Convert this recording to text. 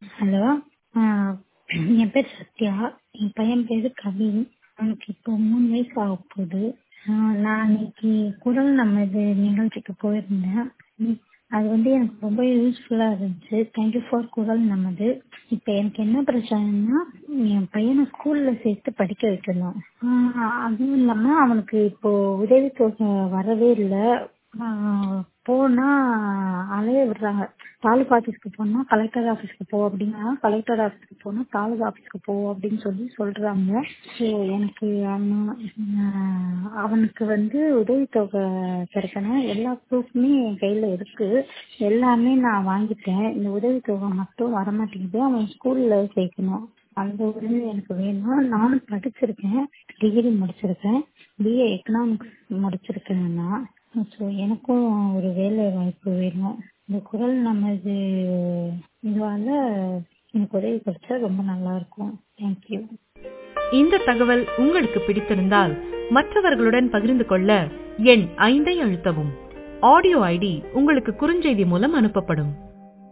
hello என் பேர் சத்யா என் பையன் பேர் கவின் அவனுக்கு இப்போ மூணு வயசு ஆக போகுது நான் இன்னைக்கு குரல் நமது நிகழ்ச்சிக்கு போயிருந்தேன் ம், அது வந்து எனக்கு ரொம்ப யூஸ்ஃபுல்லாக இருந்துச்சு தேங்க்யூ ஃபார் குரல் நமது இப்போ எனக்கு என்ன பிரச்சனைனா என் பையனை ஸ்கூலில் சேர்த்து படிக்க வைக்கணும் ஆஹ் அதுவும் இல்லாமல் அவனுக்கு இப்போ உதவித்தொகை வரவே இல்லை போனா அலைய விடுறாங்க தாலுகா ஆஃபீஸ்க்கு போனா கலெக்டர் ஆஃபீஸ்க்கு போ அப்படின்னா கலெக்டர் ஆஃபீஸ்க்கு போனா தாலுகா ஆஃபீஸ்க்கு போ அப்படின்னு சொல்லி சொல்றாங்க ஸோ எனக்கு அவன் ஆஹ் அவனுக்கு வந்து உதவித்தொகை கிடைக்கணும் எல்லா ப்ரூஃப்மே என் கையில் இருக்கு எல்லாமே நான் வாங்கிட்டேன் இந்த உதவித்தொகை மட்டும் வரமாட்டேங்குது அவன் ஸ்கூலில் சேர்க்கணும் அந்த உதவி எனக்கு வேணும் நானும் படிச்சிருக்கேன் டிகிரி முடிச்சிருக்கேன் பிஏ எக்கனாமிக்ஸ் முடிச்சிருக்கேன் நான் ஸோ எனக்கும் ஒரு வேலை வாய்ப்பு வேணும் இந்த குரல் நமது இதுவால எனக்கு உதவி கிடைச்சா ரொம்ப நல்லா இருக்கும் தேங்க்யூ இந்த தகவல் உங்களுக்கு பிடித்திருந்தால் மற்றவர்களுடன் பகிர்ந்து கொள்ள எண் ஐந்தை அழுத்தவும் ஆடியோ ஐடி உங்களுக்கு குறுஞ்செய்தி மூலம் அனுப்பப்படும்